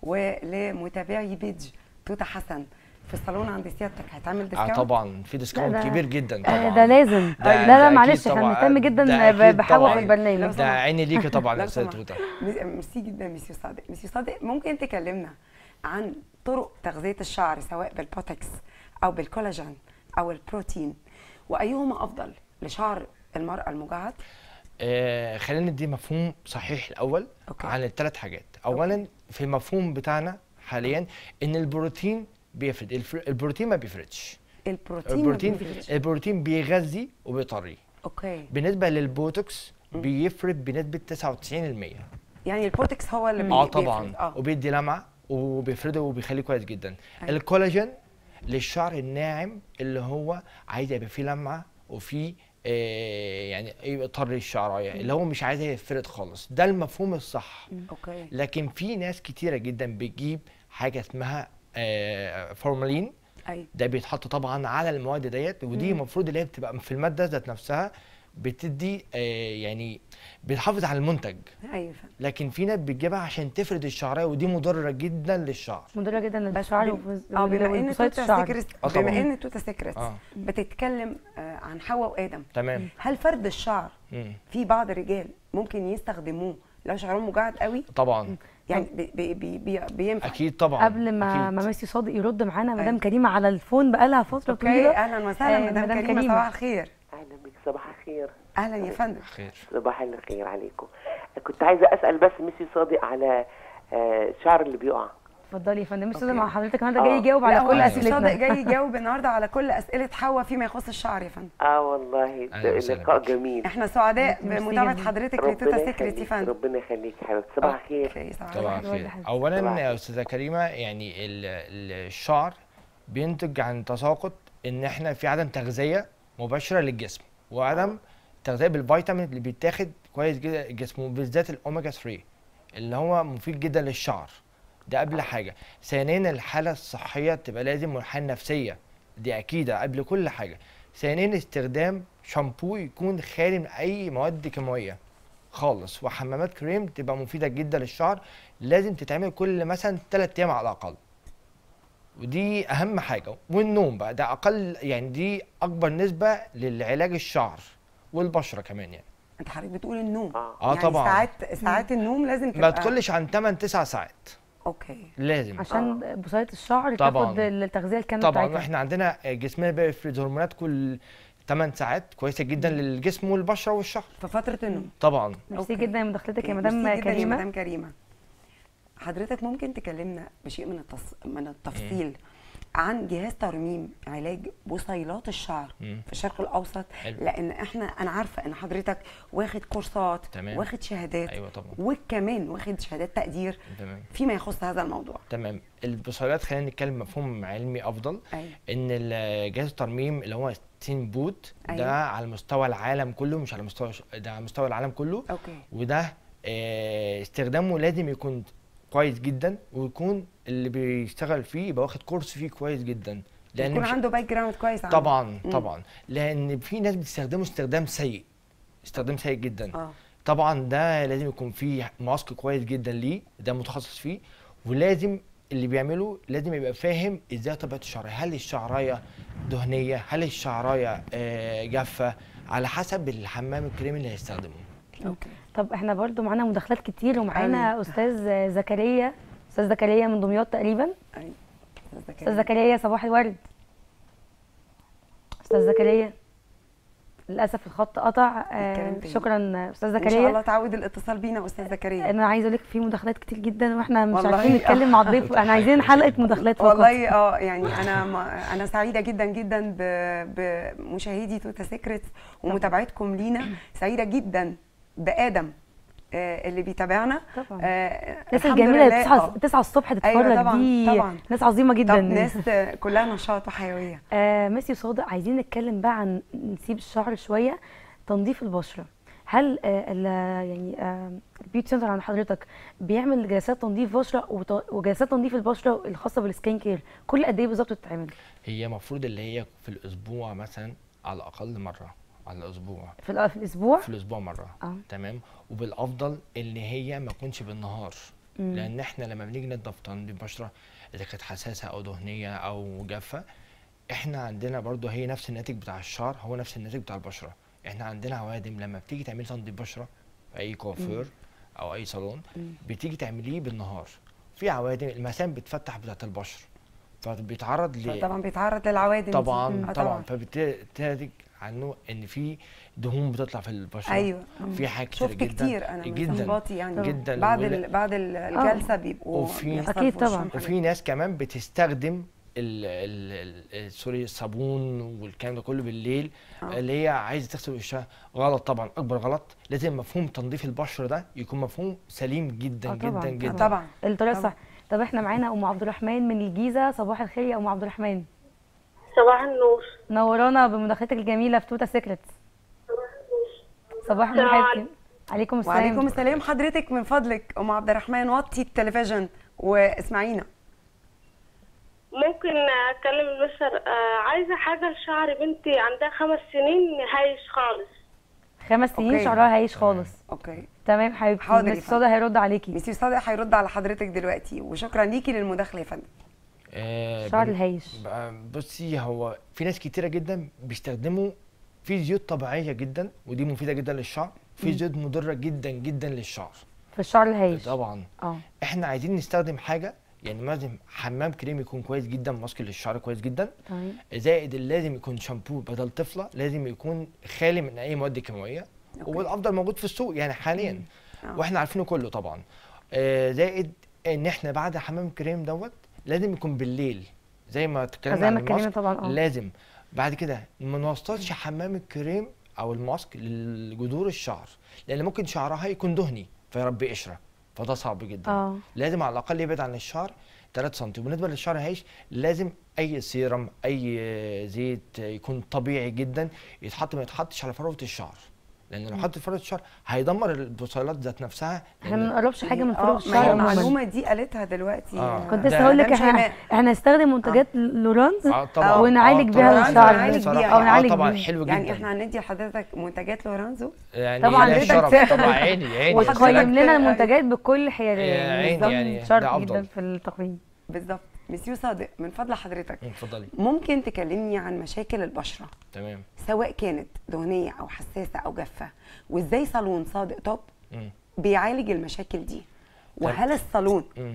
ولمتابعي بيج توتا حسن في الصالون عند سيادتك هيتعمل اه ديسكاونت طبعا في ديسكاونت ده- كبير جدا آه، طبعا ده لازم ده- لا ده لا أكيد معلش احنا طبعاً. بنهتم جدا ده أكيد ب- بحوا طبعاً. في البرنامج لو ده سمحت. عيني ليكي طبعا يا لو استاذ سمحت. توته م- ميرسي جدا ميسيو صادق ميسيو صادق ممكن تكلمنا عن طرق تغذيه الشعر سواء بالبوتكس او بالكولاجين او البروتين وايهما افضل لشعر المراه المجعد آه خلينا ندي مفهوم صحيح الاول أوكي. عن الثلاث حاجات اولا في المفهوم بتاعنا حاليا ان البروتين بيفرد الفر- البروتين ما بيفردش البروتين ما البروتين بيفرقش. البروتين بيغذي وبيطري اوكي بالنسبه للبوتوكس بيفرد بنسبه 99% يعني البوتكس هو اللي بي- اه بيفرد. طبعا اه وبيدي لمعه وبيفرده وبيخليه كويس جدا أيوة. الكولاجين للشعر الناعم اللي هو عايز يبقى فيه لمعه وفيه آه يعني يبقى طري الشعرايه اللي هو مش عايزها يفرد خالص ده المفهوم الصح اوكي لكن في ناس كتيره جدا بتجيب حاجه اسمها آه فورمالين ايوه ده بيتحط طبعا على المواد ديت ودي المفروض اللي هي بتبقى في الماده ذات نفسها بتدي آه يعني بتحافظ على المنتج ايوه فاهم. لكن في ناس بتجيبها عشان تفرد الشعريه ودي مضره جدا للشعر مضره جدا بس للشعر بم- اه بما ان وبسيط توتا الشعر سيكريتس آه بما طبعاً. ان توتا سيكريتس اه بتتكلم آه، عن حواء وادم تمام هل فرد الشعر مم. في بعض الرجال ممكن يستخدموه لو شعرهم مجعد قوي طبعا يعني بي بي بي بي بينفع اكيد طبعا قبل ما أكيد. ما ميسي صادق يرد معانا مدام أيوة. كريمه على الفون بقالها فتره اوكي طويله اهلا وسهلا آه، مدام مدام كريمه كريمة. صباح الخير اهلا بك صباح الخير اهلا يا فندم خير صباح الخير عليكم كنت عايزه اسال بس ميسي صادق على آه، الشعر اللي بيقع اتفضلي يا فندم ميسي صادق أوكي. مع حضرتك النهارده آه. جاي يجاوب لا، على هو كل ميسي اسئلتنا صادق جاي يجاوب النهارده على كل اسئله حواء فيما يخص الشعر يا فندم اه والله أهلا وسهلا لقاء بك. جميل احنا سعداء ميرسي بمتابعه جداً. حضرتك ربنا لتوتا سيكريت يا يخليك فندم ربنا يخليك يا حبيبتي صباح الخير اوكي صباح طبعا الخير. خير واحد. صباح اولا يا الخير. استاذه كريمه يعني ال- ال- الشعر بينتج عن تساقط ان احنا في عدم تغذيه مباشره للجسم وعدم تغذيه بالفيتامين اللي بيتاخد كويس جدا الجسم وبالذات الاوميجا 3 اللي هو مفيد جدا للشعر ده قبل حاجه ثانيا الحاله الصحيه تبقى لازم والحاله النفسيه دي اكيده قبل كل حاجه ثانيا استخدام شامبو يكون خالي من اي مواد كيماويه خالص وحمامات كريم تبقى مفيده جدا للشعر لازم تتعمل كل مثلا 3 ايام على الاقل ودي اهم حاجه والنوم بقى ده اقل يعني دي اكبر نسبه للعلاج الشعر والبشره كمان يعني انت حضرتك بتقول النوم اه اه يعني طبعا ساعات ساعات النوم لازم ما تبقى تقلش عن 8 9 ساعات اوكي لازم عشان بصيله الشعر طبعاً. تاخد التغذيه الكامله طبعا بتاعتها احنا عندنا جسمنا بيفرز هرمونات كل 8 ساعات كويسه جدا للجسم والبشره والشعر في فتره النوم طبعا ميرسي أوكي. جدا من دخلتك يا ميرسي مدام جداً يا كريمه مدام كريمه حضرتك ممكن تكلمنا بشيء من التص... من التفصيل عن جهاز ترميم علاج بصيلات الشعر مم. في الشرق الاوسط حلو. لان احنا انا عارفه ان حضرتك واخد كورسات تمام. واخد شهادات ايوه طبعا وكمان واخد شهادات تقدير تمام فيما يخص هذا الموضوع تمام البصيلات خلينا نتكلم مفهوم علمي افضل ايوه ان ال- جهاز الترميم اللي هو ستين بوت أيوة. ده على مستوى العالم كله مش على مستوى ده على مستوى العالم كله اوكي وده آه، استخدامه لازم يكون كويس جدا ويكون اللي بيشتغل فيه يبقى واخد كورس فيه كويس جدا لان يكون مش- عنده باك جراوند كويس عنده. طبعا مم. طبعا لان في ناس بتستخدمه استخدام سيء استخدام سيء جدا اه طبعا ده لازم يكون فيه ماسك كويس جدا ليه ده متخصص فيه ولازم اللي بيعمله لازم يبقى فاهم ازاي طبيعه الشعريه هل الشعرايه دهنيه هل الشعرايه آه، جافه على حسب الحمام الكريم اللي هيستخدمه اوكي طب احنا برضو معانا مداخلات كتير ومعانا استاذ زكريا استاذ زكريا من دمياط تقريبا ايوه استاذ زكريا صباح الورد استاذ زكريا للاسف الخط قطع آه نتكلم تاني. شكرا استاذ ان شاء زكريا الله تعود الاتصال بينا استاذ زكريا انا عايزه اقول لك في مداخلات كتير جدا واحنا مش والله عارفين نتكلم مع الضيف احنا عايزين حلقه مداخلات فقط والله اه يعني انا ما انا سعيده جدا جدا ب- بمشاهدي توتا سيكريتس ومتابعتكم لينا سعيده جدا بادم آه، اللي بيتابعنا طبعا آه، الناس الحمد الجميله لله، 9 آه. 9 الصبح تتفرج أيوة طبعاً، دي طبعاً. ناس عظيمه جدا طب ناس آه، كلها نشاط وحيويه آه ميسي وصادق عايزين نتكلم بقى عن نسيب الشعر شويه تنظيف البشره هل آه ال- يعني آه البيوتي سنتر عند حضرتك بيعمل جلسات تنظيف بشره وت- وجلسات تنظيف البشره الخاصه بالسكين كير كل قد ايه بالظبط بتتعمل هي المفروض اللي هي في الاسبوع مثلا على الاقل مره على الاسبوع في, الأ- في الاسبوع في الاسبوع مره اه تمام وبالافضل ان هي ما تكونش بالنهار مم. لان احنا لما بنيجي ننضف تنظيف بشره اذا كانت حساسه او دهنيه او جافه احنا عندنا برضو هي نفس الناتج بتاع الشعر هو نفس الناتج بتاع البشره احنا عندنا عوادم لما بتيجي تعملي تنظيف بشره في اي كوافير او اي صالون مم. بتيجي تعمليه بالنهار في عوادم المسام بتفتح بتاعت البشره فبيتعرض ل طبعا بيتعرض للعوادم دي. طبعا آه طبعا فبالتالي عنه ان في دهون بتطلع في البشره ايوه في حاجات كتير شفت جدا كتير انا من جدا صحباتي يعني جدا بعد ولا- ال... بعد ال- الجلسه بيبقوا وفي- بيحصل أكيد في وشهم طبعاً. حاجات. وفي ناس كمان بتستخدم ال ال ال سوري الصابون والكلام ده كله بالليل آه. اللي هي عايزه تغسل وشها غلط طبعا اكبر غلط لازم مفهوم تنظيف البشره ده يكون مفهوم سليم جدا آه طبعاً، جدا جدا طبعا الطريقه طبعاً. الصح طب احنا معانا ام عبد الرحمن من الجيزه صباح الخير يا ام عبد الرحمن صباح النور نورانا بمداخلتك الجميله في توتا سيكريتس صباح النور السلام حبيبتي عليكم السلام وعليكم السلام حضرتك من فضلك ام عبد الرحمن وطي التلفزيون واسمعينا ممكن اتكلم المستر آه عايزه حاجه لشعر بنتي عندها خمس سنين هايش خالص خمس سنين أوكي. شعرها هيعيش خالص اوكي تمام حبيبتي حاضر يا مس فندم. صادق هيرد عليكي ميسي صادق هيرد على حضرتك دلوقتي وشكرا ليكي للمداخله يا فندم آه شعر بن- الهيش بقى- بصي هو في ناس كتيره جدا بيستخدموا في زيوت طبيعيه جدا ودي مفيده جدا للشعر في زيوت مضره جدا جدا للشعر في الشعر الهيش طبعا اه احنا عايزين نستخدم حاجه يعني لازم حمام كريم يكون كويس جدا ماسك للشعر كويس جدا تمام زائد اللي لازم يكون شامبو بدل طفله لازم يكون خالي من اي مواد كيماويه أوكي. والافضل موجود في السوق يعني حاليا آه. واحنا عارفينه كله طبعا آه زائد ان احنا بعد حمام كريم دوت لازم يكون بالليل زي ما اتكلمنا زي عن ما اتكلمنا الماسك طبعا اه لازم بعد كده ما نوصلش حمام الكريم او الماسك لجذور الشعر لان ممكن شعرها يكون دهني فيربي قشره فده صعب جدا اه لازم على الاقل يبعد عن الشعر 3 سم وبالنسبه للشعر هيش لازم اي سيرم اي زيت يكون طبيعي جدا يتحط ما يتحطش على فروه الشعر لان لو حط فروه الشعر هيدمر البصيلات ذات نفسها احنا ما لأن- نقربش حاجه من آه، فروع ما الشعر هي عموما المعلومه دي قالتها دلوقتي آه. كنت ده- لسه هقول لك ده احنا شيماء. احنا هنستخدم منتجات لورانز اه طبعا ونعالج آه بيها طبعاً. الشعر. نعالج بصراحة. بيها. أو آه نعالج طبعا بيها. حلو جدا يعني احنا هندي لحضرتك منتجات لورانزو يعني طبعاً ليها حضرتك شرف ت- طبعا عيني عيني وحضرتك وتقيم ت- لنا المنتجات بكل حياديه يا عيني بالظبط. يعني شرط ده جدا أفضل. في التقييم بالظبط مسيو صادق من فضل حضرتك اتفضلي ممكن تكلمني عن مشاكل البشره تمام سواء كانت دهنيه او حساسه او جافه وازاي صالون صادق توب مم. بيعالج المشاكل دي وهل الصالون مم.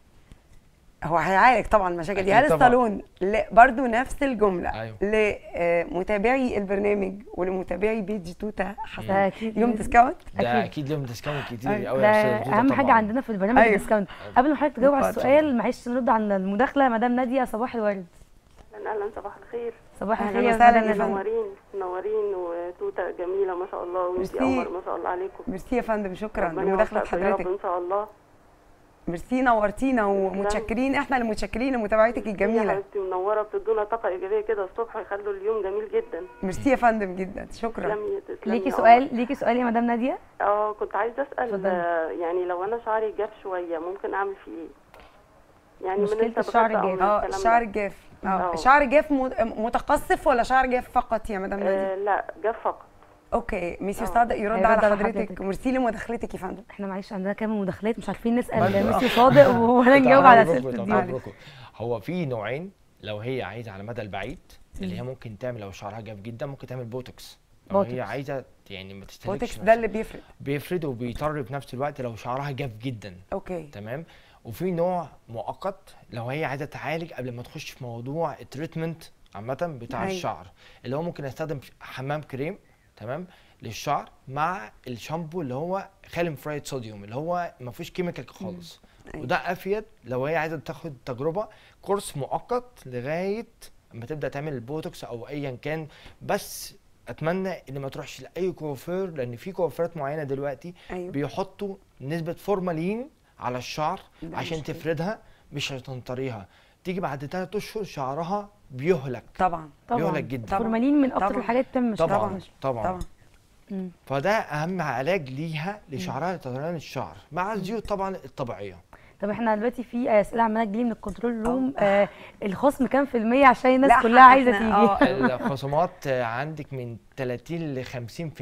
هو هيعالج طبعا المشاكل دي أكيد هل طبعاً. الصالون ل- برضو نفس الجمله أيوة. لمتابعي البرنامج ولمتابعي بيج توتا ده حسن اكيد يوم ديسكاونت ده أكيد. اكيد لهم ديسكاونت كتير أيوة. قوي ده يا أستاذة توتة اهم حاجه طبعاً. عندنا في البرنامج أيوة. الديسكاونت قبل ما حضرتك تجاوب على اتفضل. السؤال معلش نرد على المداخله مدام ناديه صباح الورد اهلا أهلاً، صباح الخير صباح أهلاً الخير يا وسهلاً مدام يا نادية. فندم. منورين منورين وتوته جميله ما شاء الله وانتي ميرسي. قمر ما شاء الله عليكم ميرسي يا فندم شكرا ربنا لمداخله يوفقكم يا رب حضرتك ان شاء الله ميرسي نورتينا ومتشكرين احنا اللي متشكرين لمتابعتك يا الجميله حبيبتي منوره بتدونا طاقه ايجابيه كده الصبح يخلوا اليوم جميل جدا ميرسي يا فندم جدا شكرا تسلمي تسلمي ليكي يا سؤال ليكي سؤال يا مدام ناديه قمر. اه كنت عايزه اسال اتفضلي. آه، يعني لو انا شعري جاف شويه ممكن اعمل فيه ايه يعني مشكلة من الشعر التبغات أو الجاف. من اه الكلام الشعر ده. الجاف اه آه. الشعر جاف م- متقصف ولا شعر جاف فقط يا مدام ناديه آه لا جاف فقط اوكي ميسيو آه. صادق يرد هيرد على على حضرتك حضرتك. وميرسي لمداخلتك يا فندم احنا معلش عندنا كام مداخلات مش عارفين نسال برضو، ميسي آه. صادق ولا نجاوب على تعالوا اسئله بكم، الضيوف تعالوا بكم. هو في نوعين لو هي عايزه على المدى البعيد اللي هي ممكن تعمل لو شعرها جاف جدا ممكن تعمل بوتوكس لو هي بوتوكس. عايزه يعني ما تستهلكش بوتكس نفسها. ده اللي بيفرق بيفرد وبيطر في نفس الوقت لو شعرها جاف جدا اوكي تمام وفي نوع مؤقت لو هي عايزه تعالج قبل ما تخش في موضوع التريتمنت عامه بتاع أيوة. الشعر اللي هو ممكن استخدم حمام كريم تمام للشعر مع الشامبو اللي هو خالي من فرايد صوديوم اللي هو ما فيهوش كيميكال خالص أيوة. وده افيد لو هي عايزه تاخد تجربه كورس مؤقت لغايه اما تبدا تعمل البوتوكس او ايا كان بس اتمنى ان ما تروحش لاي كوافير لان في كوافيرات معينه دلوقتي ايوه بيحطوا نسبة فورمالين على الشعر ده عشان مشكلة. تفردها مش عشان تنطريها تيجي بعد تلات اشهر شعرها بيهلك طبعا طبعا بيهلك جدا طبعاً. فورمالين من اكتر طبعاً. الحاجات اللي بتعمل مشاكل طبعا طبعاً. طبعا طبعا مم. فده اهم علاج ليها لشعرها لتطريان الشعر مع الزيوت طبعا الطبيعيه طب احنا دلوقتي في اسئله عماله تجيلي من الكنترول روم آه الخصم كام في المية عشان الناس لا، كلها عايزه احنا- تيجي آه. الخصومات عندك من 30 ل 50%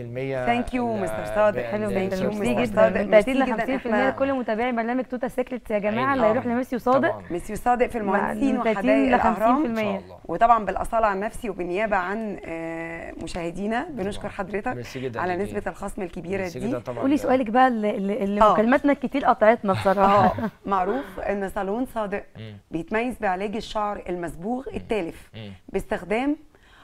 ثانك يو مستر صادق حلو Thank جدا you, ميرسي Mr. جدا صادق. من ميرسي 30 ل جداً. 50% إحنا- لكل متابعي برنامج توتا سيكريتس يا جماعه اللي أيوة. هيروح لميسيو صادق طبعاً. مسيو صادق في المهندسين من 30 وحدائق ل 50% الاهرام ان شاء الله وطبعا بالاصاله عن نفسي وبالنيابه عن آه، مشاهدينا بنشكر حضرتك ميرسي جدا على ليكي. نسبه الخصم الكبيره ميرسي دي جدا طبعا قولي سؤالك بقى اللي, اللي اللي آه. مكالماتنا الكتير قطعتنا بصراحه اه معروف ان صالون صادق مم. بيتميز بعلاج الشعر المصبوغ التالف مم. باستخدام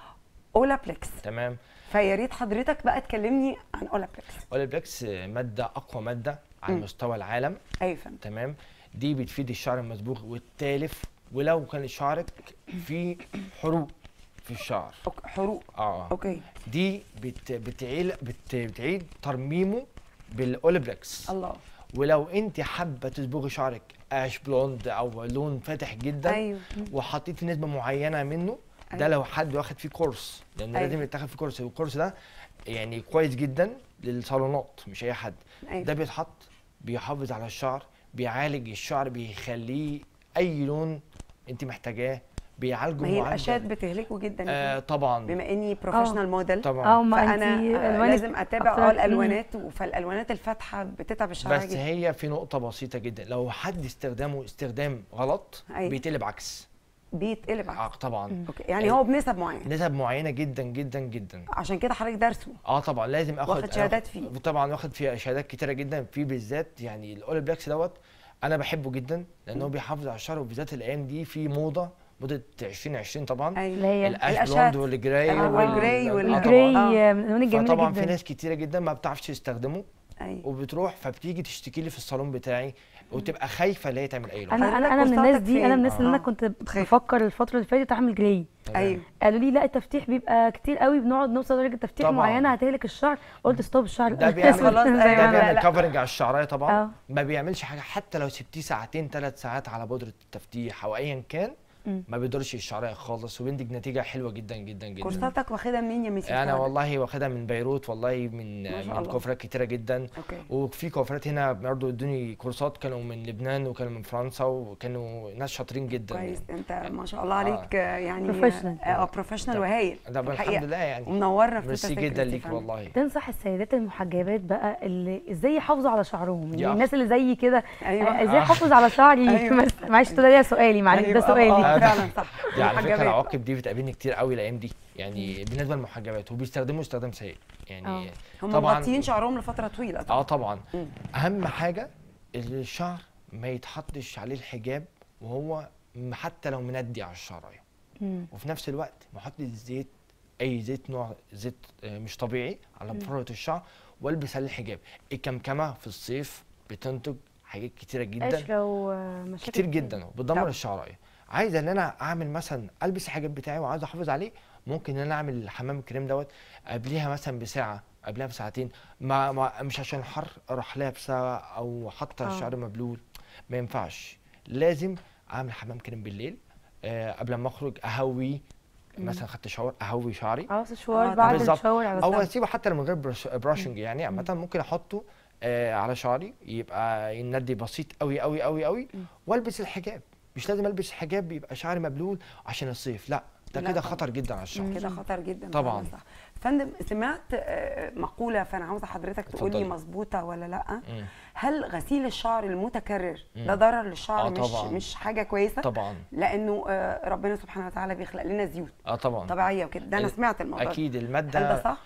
اولابلكس تمام فيا ريت حضرتك بقى تكلمني عن اولابلكس اوليبلكس ماده اقوى ماده على مم. مستوى العالم ايوه فندم تمام دي بتفيد الشعر المصبوغ والتالف ولو كان شعرك فيه حروق في الشعر أوك- حروق اه اوكي دي بت بتعيل بت بتعيد ترميمه بالاوليبلكس الله ولو انت حابه تصبغي شعرك اش بلوند او لون فاتح جدا ايوه وحطيتي نسبه معينه منه ده أيوة. لو حد واخد فيه كورس لان أيوة. لازم يتاخد فيه كورس والكورس ده يعني كويس جدا للصالونات مش اي حد أيوة. ده بيتحط بيحافظ على الشعر بيعالج الشعر بيخليه اي لون انت محتاجاه بيعالجه ما هي معالجة. الاشاد بتهلكه جدا آه طبعا بما اني بروفيشنال موديل طبعا اه ما فانا انت آه، الوانك لازم اتابع أكتر. اه مم. الالوانات فالالوانات الفاتحه بتتعب الشعر بس جدا هي في نقطه بسيطه جدا لو حد استخدامه استخدام غلط أيوة. بيتقلب عكس بيتقلب آه عكس طبعا اوكي يعني هو بنسب معينه نسب معينه جدا جدا جدا عشان كده حضرتك دارسه اه طبعا لازم اخد واخد شهادات آخد- فيه. طبعا واخد فيه شهادات كتيره جدا في بالذات يعني الاولي بلاكس دوت انا بحبه جدا لان هو بيحافظ على الشعر وبالذات الايام دي في موضه موضه 2020 طبعا ايوه اللي هي الاش الأشات. بلوند والجراي آه، والجراي وال- آه الجراي طبعاً. آه. من الالوان الجميله فطبعا في جدا ناس كتيره جدا ما بتعرفش تستخدمه ايوه وبتروح فبتيجي تشتكي لي في الصالون بتاعي وتبقى خايفه ان هي تعمل اي لون انا انا حضرتك انا من الناس كورساتك دي انا من فين؟ الناس اللي انا آه. كنت بتخاف. بفكر الفتره اللي فاتت اعمل جراي ايوه قالوا لي لا التفتيح بيبقى كتير قوي بنقعد نوصل لدرجه تفتيح طبعاً. معينه هتهلك الشعر قلت ستوب الشعر ده بيعمل خلاص، زي أيوة، ما ده أنا. لا، بيعمل لا. كفرنج على الشعرايه طبعا اه ما بيعملش حاجه حتى لو سبتيه ساعتين ثلاث ساعات على بودره التفتيح او ايا كان مم. ما بيضرش الشعرايه خالص وبينتج نتيجه حلوه جدا جدا جدا كورساتك واخدها منين يا ميسي انا صادق؟ والله واخدها من بيروت والله من ما شاء من الله. كوفرات كتيره جدا اوكي وفي كوفرات هنا برضه ادوني كورسات كانوا من لبنان وكانوا من فرنسا وكانوا ناس شاطرين جدا كويس انت ما شاء الله عليك آه. يعني Professional. اه بروفيشنال وهايل ده الحقيقة. الحمد لله يعني ومنورنا في ميرسي توتا جدا سيكريتس ليك فندم. والله تنصح السيدات المحجبات بقى اللي ازاي يحافظوا على شعرهم يعني يا الناس اللي زي كده ايوه آه، ازاي احافظ على شعري أيوة. بس معلش ده ليا سؤالي معلش أيوة، ده آه، سؤالي آه، آه. فعلا صح دي على فكره المحجبات. العواقب دي بتقابلني كتير قوي الايام دي يعني بالنسبه للمحجبات وبيستخدموا استخدام سيء يعني آه. هم طبعاً. مغطيين شعرهم لفتره طويله اه طبعا طبعا مم. اهم حاجه الشعر ما يتحطش عليه الحجاب وهو م- حتى لو مندي على الشعرايه مم. وفي نفس الوقت ما احطش زيت اي زيت نوع زيت آه، مش طبيعي على فروه الشعر والبس عليه الحجاب الكمكمه في الصيف بتنتج حاجات كتيره جدا قشره ومشاكل كتير جدا وبتدمر طبعا. الشعرايه عايز ان انا اعمل مثلا البس الحجاب بتاعي وعايز احافظ عليه ممكن ان انا اعمل حمام الكريم دوت قبليها مثلا بساعه قبلها بساعتين ما, ما مش عشان الحر اروح لابسه او حاطه آه. الشعر مبلول ما ينفعش لازم اعمل حمام كريم بالليل آه قبل ما اخرج اهوي مثلا خدت شاور اهوي شعري خلاص الشوار آه، بعد بالظبط. الشاور على او طول. اسيبه حتى لو من غير برش براشنج يعني عامه ممكن احطه آه على شعري يبقى يندي بسيط قوي قوي قوي قوي والبس الحجاب مش لازم البس حجاب يبقى شعري مبلول عشان الصيف لا ده لا كده طبعاً. خطر جدا على الشعر كده خطر جدا طبعاً. فعلاً صح فندم سمعت آه، مقوله فانا عاوزه حضرتك تقول لي اتفضلي. مظبوطه ولا لا مم. هل غسيل الشعر المتكرر مم. ده ضرر للشعر آه، مش طبعاً. مش حاجه كويسه طبعا لانه آه، ربنا سبحانه وتعالى بيخلق لنا زيوت اه طبعا طبيعيه وكده ده انا ال- سمعت الموضوع ده. اكيد هل الماده ده صح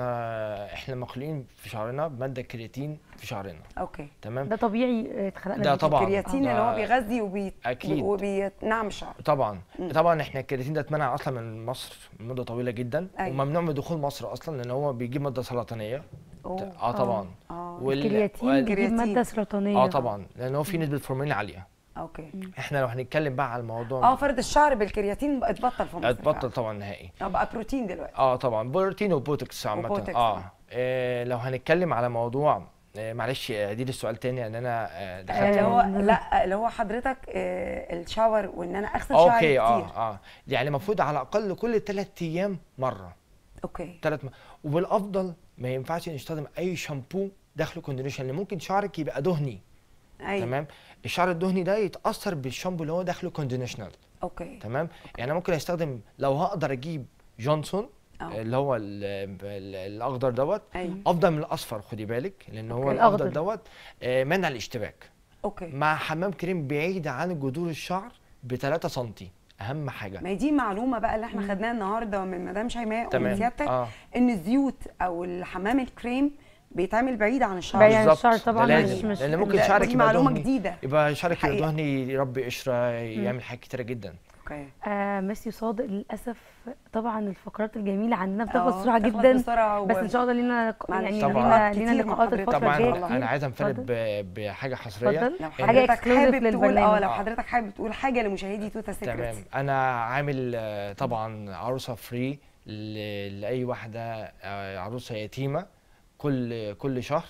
احنا احنا مخلوقين في شعرنا بماده كرياتين في شعرنا اوكي تمام ده طبيعي آه، اتخلقنا ده بيه. طبعا الكرياتين اللي هو بيغذي وبي... أكيد. وبينعم الشعر طبعا مم. طبعا احنا الكرياتين ده اتمنع اصلا من مصر من مده طويله جدا أيوة. وممنوع من دخول مصر اصلا لان هو بيجيب ماده سرطانيه أوه. اه طبعا اه وال- الكرياتين وال- بيجيب الكرياتين. ماده سرطانيه اه طبعا لان هو في نسبه فورمالين عاليه اوكي احنا لو هنتكلم بقى على الموضوع اه فرد الشعر بالكرياتين اتبطل في مصر اتبطل طبعا نهائي فعلاً. اه بقى بروتين دلوقتي اه طبعا بروتين وبوتوكس عامه وبوتوكس، اه آه. آه، لو هنتكلم على موضوع آه، معلش ادي السؤال تاني لان انا آه، دخلت اللي هو آه. لا اللي هو حضرتك آه الشاور وان انا اغسل شعري اوكي كتير اه اه يعني المفروض على الاقل كل ثلاث ايام مره اوكي ثلاث م... وبالافضل ما ينفعش نستخدم اي شامبو داخله كونديشن لان ممكن شعرك يبقى دهني ايوه تمام الشعر الدهني ده يتاثر بالشامبو اللي هو داخله كونديشنال اوكي تمام يعني انا ممكن استخدم لو هقدر اجيب جونسون أه. اللي هو ال ال الاخضر دوت ايوه افضل من الاصفر خدي بالك لان هو أوكي. الاخضر الأخضر. دوت آه، منع الاشتباك اوكي مع حمام كريم بعيد عن جذور الشعر ب 3 سم اهم حاجه ما هي دي معلومه بقى اللي احنا خدناها النهارده من مدام شيماء ومن تمام سيادتك اه ان الزيوت او الحمام الكريم بيتعمل بعيد عن الشعر بعيد عن بالظبط. الشعر طبعا ده مش لازم. مش لان ممكن ده- شعرك دي يبقى معلومه دهني جديده يبقى شعرك حقيقة. يبقى دهني يربي قشره يعمل حاجات كتيره جدا اوكي آه ميسي صادق للاسف طبعا الفقرات الجميله عندنا بتخلص آه، بسرعه بتخلص جدا بسرعة و- بس ان شاء الله لينا معلش. يعني طبعاً. لينا كتير لينا مع لقاءات حضرتك. الفتره طبعا الجايه انا عايز انفرد اتفضل. ب- بحاجه حصريه اتفضل لو حاجه حضرتك اكسكلوزيف حابب تقول اه للبرنامج لو حضرتك حابب تقول حاجه لمشاهدي توتا تمام سيكريتس انا عامل آه، طبعا عروسه فري ل- لاي واحده آه، عروسه يتيمه كل كل شهر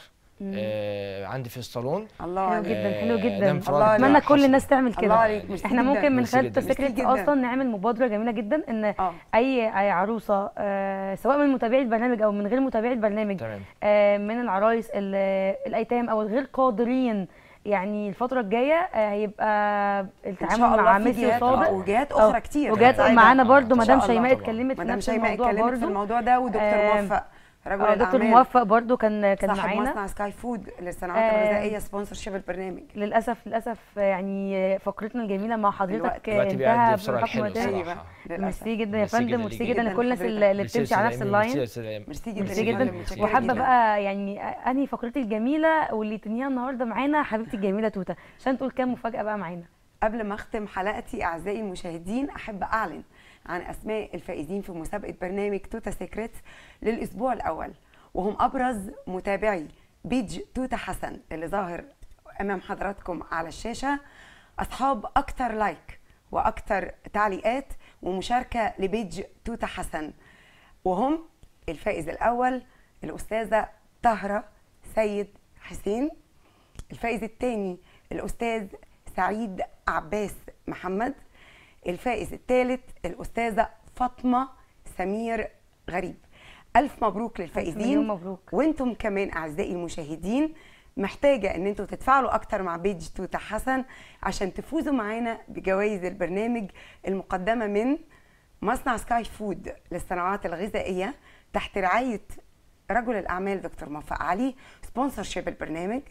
آه، عندي في الصالون الله حلو عليك جدا حلو آه، ده جدا انفراد الله عليك. اتمنى كل حصري. الناس تعمل الله كده عليك ميرسي احنا جداً. ممكن من ميرسي خلال جداً. سيكريتس ميرسي جداً. اصلا نعمل مبادره جميله جدا ان اه اي أي عروسه آه، سواء من متابعي البرنامج او من غير متابعي البرنامج تمام آه، من العرايس ال- الايتام او الغير قادرين يعني الفتره الجايه آه، هيبقى ان التعامل شاء مع الله في ميسي جهات وصادق وجهات آه، اخرى كتير وجات سعيدة. معانا آه، برضو إن مدام شاء الله شيماء طبعاً. اتكلمت في مدام نفس شيماء الموضوع اتكلمت في برضو الموضوع ده ودكتور آه، موفق رجل آه، دكتور الاعمال موفق برضو كان كان صاحب معانا مصنع سكاي فود للصناعات آه، الغذائيه سبونسر شيب البرنامج للاسف للاسف يعني فقرتنا الجميله مع حضرتك الوقت- الوقت انتهى بيعدي بسرعه بحكم الحلو وقتنا. الصراحه للاسف ميرسي جدا يا ميرسي فندم جداً ميرسي ليكي. جدا جداً لكل الناس لحضرتك. اللي اللي ميرسي بتمشي على يا نفس سلام، اللاين ميرسي يا سلام. ميرسي جدا ميرسي يا جدا فندم، متشكرة وحابه جداً. بقى يعني انهي فقرتي الجميله واللي تنهيها النهارده معانا حبيبتي الجميله توته عشان تقول كام مفاجاه بقى معانا قبل ما اختم حلقتي اعزائي المشاهدين احب اعلن عن اسماء الفائزين في مسابقه برنامج توتا سيكريتس للاسبوع الاول وهم ابرز متابعي بيج توتا حسن اللي ظاهر امام حضراتكم على الشاشه اصحاب اكتر لايك واكتر تعليقات ومشاركه لبيج توتا حسن وهم الفائز الاول الاستاذه طهره سيد حسين الفائز الثاني الاستاذ سعيد عباس محمد الفائز الثالث الاستاذه فاطمه سمير غريب الف مبروك مليون للفائزين مبروك وانتم كمان اعزائي المشاهدين محتاجه ان انتوا تتفاعلوا اكتر مع بيج توتا حسن عشان تفوزوا معانا بجوائز البرنامج المقدمه من مصنع سكاي فود للصناعات الغذائيه تحت رعايه رجل الاعمال دكتور موفق علي سبونسر شيب البرنامج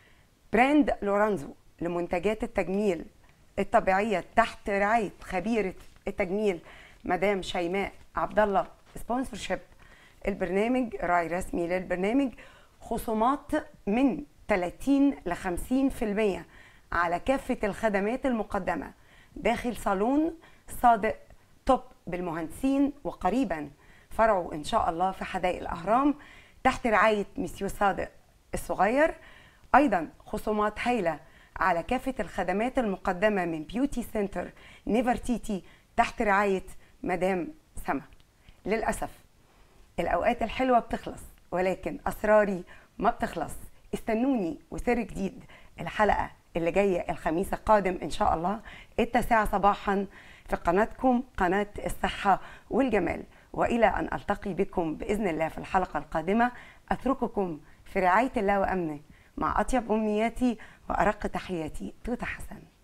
براند لورانزو لمنتجات التجميل الطبيعيه تحت رعايه خبيره التجميل مدام شيماء عبد الله سبونسر شيب البرنامج راعي رسمي للبرنامج خصومات من 30 ل 50% على كافه الخدمات المقدمه داخل صالون صادق توب بالمهندسين وقريبا فرعه ان شاء الله في حدائق الاهرام تحت رعايه مسيو صادق الصغير ايضا خصومات هايله على كافه الخدمات المقدمه من بيوتي سنتر نيفرتيتي تحت رعايه مدام سما للاسف الاوقات الحلوه بتخلص ولكن اسراري ما بتخلص استنوني وسر جديد الحلقه اللي جايه الخميس القادم ان شاء الله التاسعه صباحا في قناتكم قناه الصحه والجمال والى ان التقي بكم باذن الله في الحلقه القادمه اترككم في رعايه الله وامنه مع اطيب امنياتي وارق تحياتي توته حسن